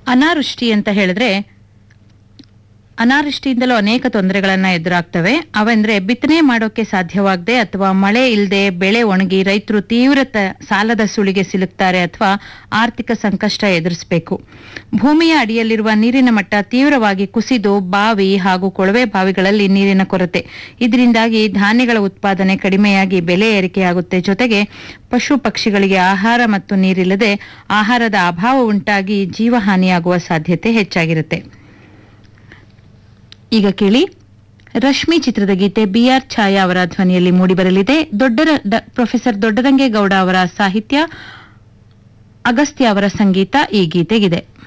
ಅನಾವೃಷ್ಟಿ ಅಂತ ಹೇಳಿದ್ರೆ ಅನಾವೃಷ್ಟಿಯಿಂದಲೂ ಅನೇಕ ತೊಂದರೆಗಳನ್ನ ಎದುರಾಗ್ತವೆ ಅವೆಂದ್ರೆ ಬಿತ್ತನೆ ಮಾಡೋಕೆ ಸಾಧ್ಯವಾಗದೆ ಅಥವಾ ಮಳೆ ಇಲ್ಲದೆ ಬೆಳೆ ಒಣಗಿ ರೈತರು ತೀವ್ರ ತ- ಸಾಲದ ಸುಳಿಗೆ ಸಿಲುಕ್ತಾರೆ ಅಥವಾ ಆರ್ಥಿಕ ಸಂಕಷ್ಟ ಎದುರಿಸಬೇಕು ಭೂಮಿಯ ಅಡಿಯಲ್ಲಿರುವ ನೀರಿನ ಮಟ್ಟ ತೀವ್ರವಾಗಿ ಕುಸಿದು ಬಾವಿ ಹಾಗೂ ಕೊಳವೆ ಬಾವಿಗಳಲ್ಲಿ ನೀರಿನ ಕೊರತೆ ಇದರಿಂದಾಗಿ ಧಾನ್ಯಗಳ ಉತ್ಪಾದನೆ ಕಡಿಮೆಯಾಗಿ ಬೆಲೆ ಏರಿಕೆಯಾಗುತ್ತೆ ಜೊತೆಗೆ ಪಶು ಪಕ್ಷಿಗಳಿಗೆ ಆಹಾರ ಮತ್ತು ನೀರಿಲ್ಲದೆ ಆಹಾರದ ಅಭಾವ ಉಂಟಾಗಿ ಜೀವಹಾನಿಯಾಗುವ ಸಾಧ್ಯತೆ ಹೆಚ್ಚಾಗಿರುತ್ತೆ ಈಗ ಕೇಳಿ ರಶ್ಮಿ ಚಿತ್ರದ ಗೀತೆ ಬಿಆರ್ ಛಾಯಾ ಅವರ ಧ್ವನಿಯಲ್ಲಿ ಮೂಡಿಬರಲಿದೆ ದೊಡ್ಡರ ಡ- ಪ್ರೊಫೆಸರ್ ದೊಡ್ಡರಂಗೇಗೌಡ ಅವರ ಸಾಹಿತ್ಯ ಅಗಸ್ತ್ಯ ಅವರ ಸಂಗೀತ ಈ ಗೀತೆಗಿದೆ